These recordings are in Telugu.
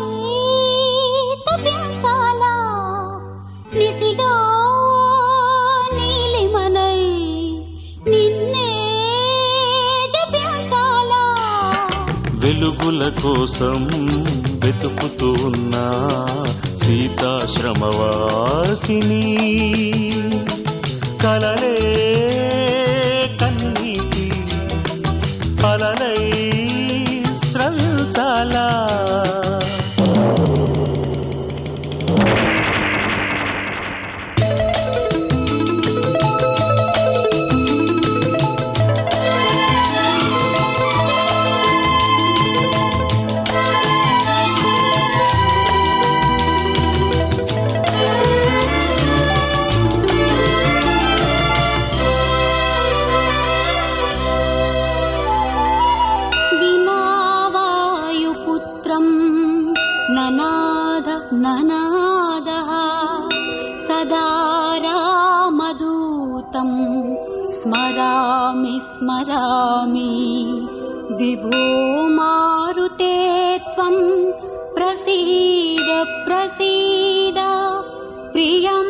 తపించాలా నిసిలో నీలిమనై నిన్నే జపించాలా వెలుగుల కోసం వెతుకుతూ ఉన్న సీతాశ్రమవాసిని కలలే కన్నీటి అలలై స్రవించాలా వినావాయుపుత్రం ననాద ననాదః సదా రామదూతం స్మరామి స్మరామి విభో మారుతే త్వం ప్రసీద ప్రసీద ప్రియం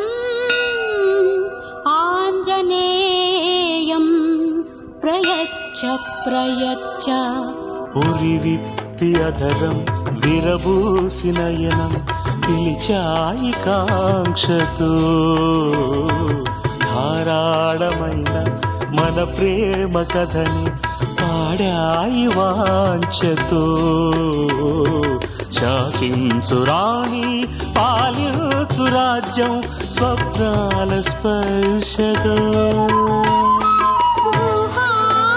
ఆంజనేయం ప్రయచ్చ ప్రయచ్చ పురి విప్పి అధరం విరబూసి నయనం పిలిచాయి కాంక్షతో ధారాళమైన మన ప్రేమ కథని పాడాయి వాంఛతో శాసించు రాణి పాలించు రాజ్యం స్వప్నాల స్పర్శతో ఊహా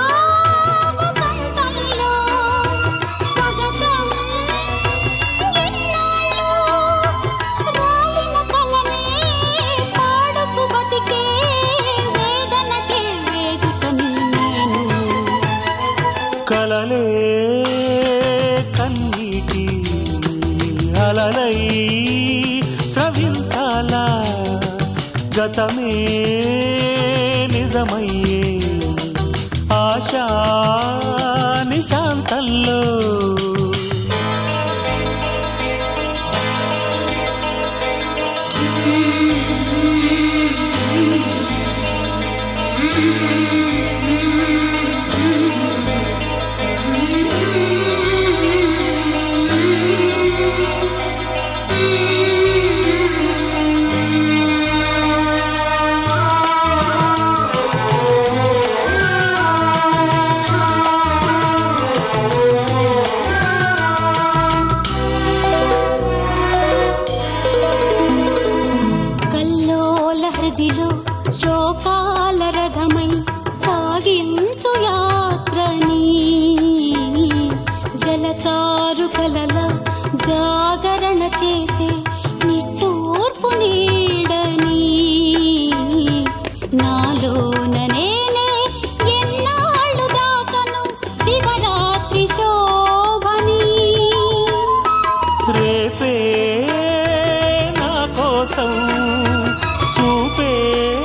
వసంతంలో స్వాగతం ఎన్నాళ్ళు రాలిన కలనే పాడుతూ బతికే వేదనకే వేదికని నేను కలలే కన్నీటి అలలై స్రవించాలా గతమే నిజమయ్యే ఆశా నిశాంతంలో కల్లోల హృదిలో శోకాల రథమై సాగించు యాత్రని జలతారు కలల జాగరణ చేసే నిట్టూర్పు నీడని నాలోన నేనే ఎన్నాళ్ళు దాచను శివరాత్రి శోభని రేపే నా కోసం చూపే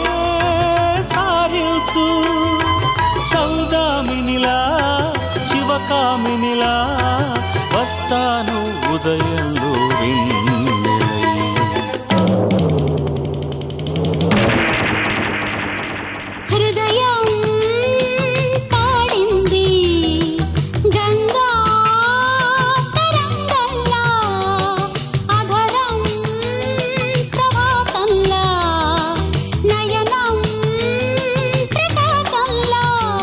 సారించు సౌదామినిలా శివకామినిలా వస్తాను ఉదయంలో వెన్నెలై హృదయం పాడింది గంగా తరంగల్లా అధరం ప్రభాతంలా నయనం ప్రకాశంలా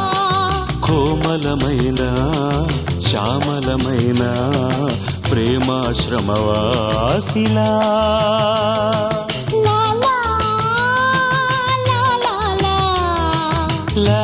కోమలమైన శ్యామలమైన ప్రేమాశ్రమవాసిలా లా లా లా లా లా లా